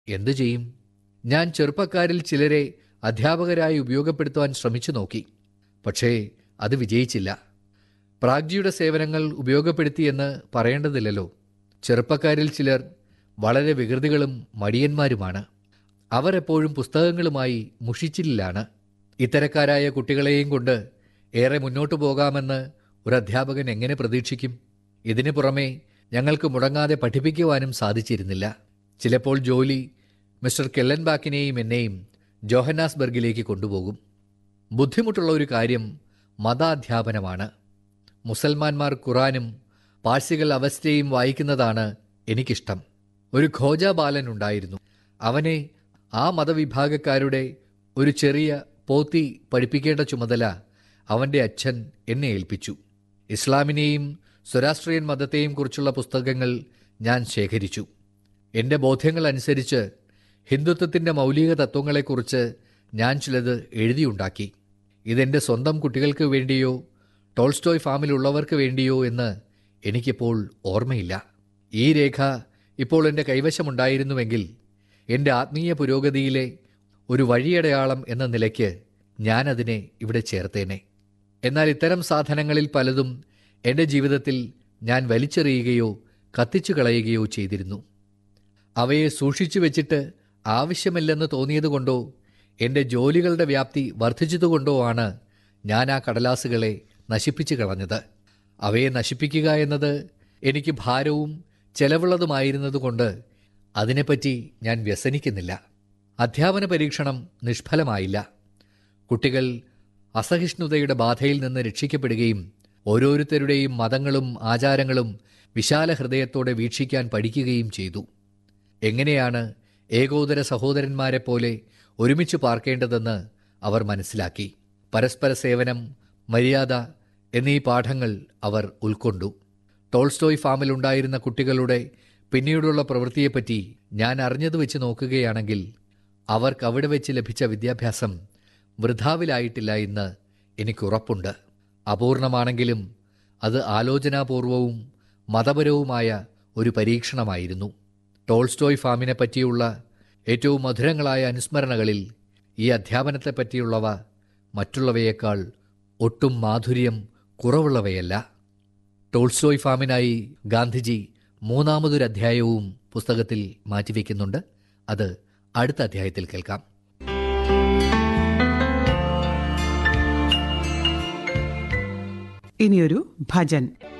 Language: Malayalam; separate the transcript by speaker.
Speaker 1: എന്തു ചെയ്യും ഞാൻ ചെറുപ്പക്കാരിൽ ചിലരെ അധ്യാപകരായി ഉപയോഗപ്പെടുത്തുവാൻ ശ്രമിച്ചു നോക്കി പക്ഷേ അത് വിജയിച്ചില്ല പ്രാഗ്ജിയുടെ സേവനങ്ങൾ ഉപയോഗപ്പെടുത്തിയെന്ന് പറയേണ്ടതില്ലല്ലോ ചെറുപ്പക്കാരിൽ ചിലർ വളരെ വികൃതികളും മടിയന്മാരുമാണ് അവർ എപ്പോഴും പുസ്തകങ്ങളുമായി മുഷിച്ചിലാണ് ഇത്തരക്കാരായ കുട്ടികളെയും കൊണ്ട് ഏറെ മുന്നോട്ടു പോകാമെന്ന് ഒരു അധ്യാപകൻ എങ്ങനെ പ്രതീക്ഷിക്കും ഇതിനു പുറമെ ഞങ്ങൾക്ക് മുടങ്ങാതെ പഠിപ്പിക്കുവാനും സാധിച്ചിരുന്നില്ല ചിലപ്പോൾ ജോലി മിസ്റ്റർ കെല്ലൻബാക്കിനെയും എന്നെയും ജോഹന്നാസ്ബർഗിലേക്ക് കൊണ്ടുപോകും ബുദ്ധിമുട്ടുള്ള ഒരു കാര്യം മതാധ്യാപനമാണ് മുസൽമാന്മാർ ഖുറാനും പാഴ്സികൾ അവസ്ഥയും വായിക്കുന്നതാണ് എനിക്കിഷ്ടം ഒരു ഖോജ ബാലൻ ഉണ്ടായിരുന്നു അവനെ ആ മതവിഭാഗക്കാരുടെ ഒരു ചെറിയ പോത്തി പഠിപ്പിക്കേണ്ട ചുമതല അവൻ്റെ അച്ഛൻ എന്നെ ഏൽപ്പിച്ചു ഇസ്ലാമിനെയും സ്വരാഷ്ട്രീയൻ മതത്തെയും കുറിച്ചുള്ള പുസ്തകങ്ങൾ ഞാൻ ശേഖരിച്ചു എൻ്റെ ബോധ്യങ്ങൾ അനുസരിച്ച് ഹിന്ദുത്വത്തിൻ്റെ മൗലിക തത്വങ്ങളെക്കുറിച്ച് ഞാൻ ചിലത് എഴുതിയുണ്ടാക്കി ഇതെൻ്റെ സ്വന്തം കുട്ടികൾക്ക് വേണ്ടിയോ ടോൾസ്റ്റോയ് ഫാമിലുള്ളവർക്ക് വേണ്ടിയോ എന്ന് എനിക്കിപ്പോൾ ഓർമ്മയില്ല ഈ രേഖ ഇപ്പോൾ എൻ്റെ കൈവശമുണ്ടായിരുന്നുവെങ്കിൽ എൻ്റെ ആത്മീയ പുരോഗതിയിലെ ഒരു വഴിയടയാളം എന്ന നിലയ്ക്ക് ഞാനതിനെ ഇവിടെ ചേർത്തേനെ എന്നാൽ ഇത്തരം സാധനങ്ങളിൽ പലതും എൻ്റെ ജീവിതത്തിൽ ഞാൻ വലിച്ചെറിയുകയോ കത്തിച്ചു കളയുകയോ ചെയ്തിരുന്നു അവയെ സൂക്ഷിച്ചു വെച്ചിട്ട് ആവശ്യമില്ലെന്ന് തോന്നിയതുകൊണ്ടോ എൻ്റെ ജോലികളുടെ വ്യാപ്തി വർദ്ധിച്ചതുകൊണ്ടോ ആണ് ഞാൻ ആ കടലാസുകളെ നശിപ്പിച്ചു കളഞ്ഞത് അവയെ നശിപ്പിക്കുക എന്നത് എനിക്ക് ഭാരവും ചെലവുള്ളതുമായിരുന്നതുകൊണ്ട് അതിനെപ്പറ്റി ഞാൻ വ്യസനിക്കുന്നില്ല അധ്യാപന പരീക്ഷണം നിഷ്ഫലമായില്ല കുട്ടികൾ അസഹിഷ്ണുതയുടെ ബാധയിൽ നിന്ന് രക്ഷിക്കപ്പെടുകയും ഓരോരുത്തരുടെയും മതങ്ങളും ആചാരങ്ങളും വിശാല ഹൃദയത്തോടെ വീക്ഷിക്കാൻ പഠിക്കുകയും ചെയ്തു എങ്ങനെയാണ് ഏകോദര സഹോദരന്മാരെ പോലെ ഒരുമിച്ച് പാർക്കേണ്ടതെന്ന് അവർ മനസ്സിലാക്കി പരസ്പര സേവനം മര്യാദ എന്നീ പാഠങ്ങൾ അവർ ഉൾക്കൊണ്ടു ടോൾസ്റ്റോയ് ഫാമിലുണ്ടായിരുന്ന കുട്ടികളുടെ പിന്നീടുള്ള പ്രവൃത്തിയെപ്പറ്റി ഞാൻ അറിഞ്ഞത് വെച്ച് നോക്കുകയാണെങ്കിൽ അവർക്ക് അവിടെ വെച്ച് ലഭിച്ച വിദ്യാഭ്യാസം വൃഥാവിലായിട്ടില്ല എന്ന് എനിക്കുറപ്പുണ്ട് അപൂർണമാണെങ്കിലും അത് ആലോചനാപൂർവവും മതപരവുമായ ഒരു പരീക്ഷണമായിരുന്നു ടോൾസ്റ്റോയ് ഫാമിനെ പറ്റിയുള്ള ഏറ്റവും മധുരങ്ങളായ അനുസ്മരണകളിൽ ഈ അധ്യാപനത്തെ പറ്റിയുള്ളവ മറ്റുള്ളവയേക്കാൾ ഒട്ടും മാധുര്യം കുറവുള്ളവയല്ല ടോൾസ്റ്റോയ് ഫാമിനായി ഗാന്ധിജി മൂന്നാമതൊരു അധ്യായവും പുസ്തകത്തിൽ മാറ്റിവെക്കുന്നുണ്ട് അത് അടുത്ത അധ്യായത്തിൽ കേൾക്കാം
Speaker 2: ഇനിയൊരു ഭജൻ